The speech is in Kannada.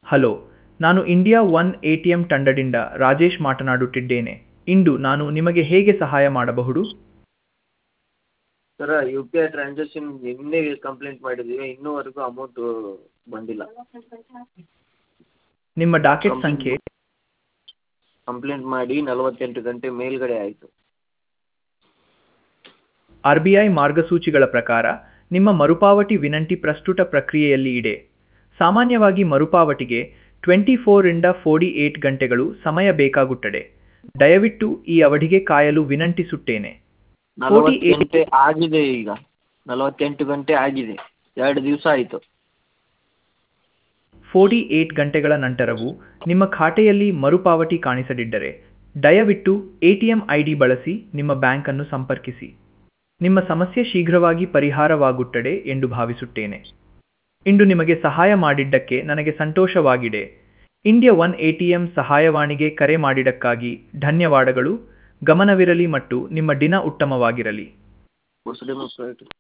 ಹಲೋ ನಾನು India one A T M ತಂಡದಿಂದ ರಾಜೇಶ್ ಮಾತನಾಡುತ್ತಿದ್ದೇನೆ ಇಂದು ನಾನು ನಿಮಗೆ ಹೇಗೆ ಸಹಾಯ ಮಾಡಬಹುದು sir U P I transaction ನಿನ್ನೆ ಕಂಪ್ಲೇಂಟ್ ಮಾಡಿದ್ದೀವಿ ಇನ್ನೂವರೆಗೂ ಅಮೌಂಟು ಬಂದಿಲ್ಲ ನಿಮ್ಮ ಡಾಕೆಟ್ ಸಂಖ್ಯೆ ಕಂಪ್ಲೇಂಟ್ ಮಾಡಿ ನಲವತ್ತೆಂಟು ಗಂಟೆ ಮೇಲುಗಡೆ ಆಯಿತು ಆರ್ ಬಿ ಐ ಮಾರ್ಗಸೂಚಿಗಳ ಪ್ರಕಾರ ನಿಮ್ಮ ಮರುಪಾವತಿ ವಿನಂತಿ ಪ್ರಸ್ತುತ ಪ್ರಕ್ರಿಯೆಯಲ್ಲಿ ಇದೆ ಸಾಮಾನ್ಯವಾಗಿ ಮರುಪಾವತಿಗೆ ಟ್ವೆಂಟಿ ಫೋರಿಂದ ಫೋರ್ಟಿ ಏಟ್ ಗಂಟೆಗಳು ಸಮಯ ಬೇಕಾಗುತ್ತದೆ ದಯವಿಟ್ಟು ಈ ಅವಧಿಗೆ ಕಾಯಲು ವಿನಂತಿಸುತ್ತೇನೆ ನಲವತ್ತು ಗಂಟೆ ಆಗಿದೆ ಈಗ ನಲವತ್ತೆಂಟು ಗಂಟೆ ಆಗಿದೆ ಎರಡು ದಿವಸ ಆಯಿತು ಫೋರ್ಟಿ ಏಟ್ ಗಂಟೆಗಳ ನಂತರವೂ ನಿಮ್ಮ ಖಾತೆಯಲ್ಲಿ ಮರುಪಾವತಿ ಕಾಣಿಸದಿದ್ದರೆ ದಯವಿಟ್ಟು A T M I D ಬಳಸಿ ನಿಮ್ಮ ಬ್ಯಾಂಕನ್ನು ಸಂಪರ್ಕಿಸಿ ನಿಮ್ಮ ಸಮಸ್ಯೆ ಶೀಘ್ರವಾಗಿ ಪರಿಹಾರವಾಗುತ್ತದೆ ಎಂದು ಭಾವಿಸುತ್ತೇನೆ ಇಂದು ನಿಮಗೆ ಸಹಾಯ ಮಾಡಿದ್ದಕ್ಕೆ ನನಗೆ ಸಂತೋಷವಾಗಿದೆ India one A T M ಸಹಾಯವಾಣಿಗೆ ಕರೆ ಮಾಡಿದ್ದಕ್ಕಾಗಿ ಧನ್ಯವಾದಗಳು ಗಮನವಿರಲಿ ಮತ್ತು ನಿಮ್ಮ ದಿನ ಉತ್ತಮವಾಗಿರಲಿ ಮುಸ್ಲಿಂ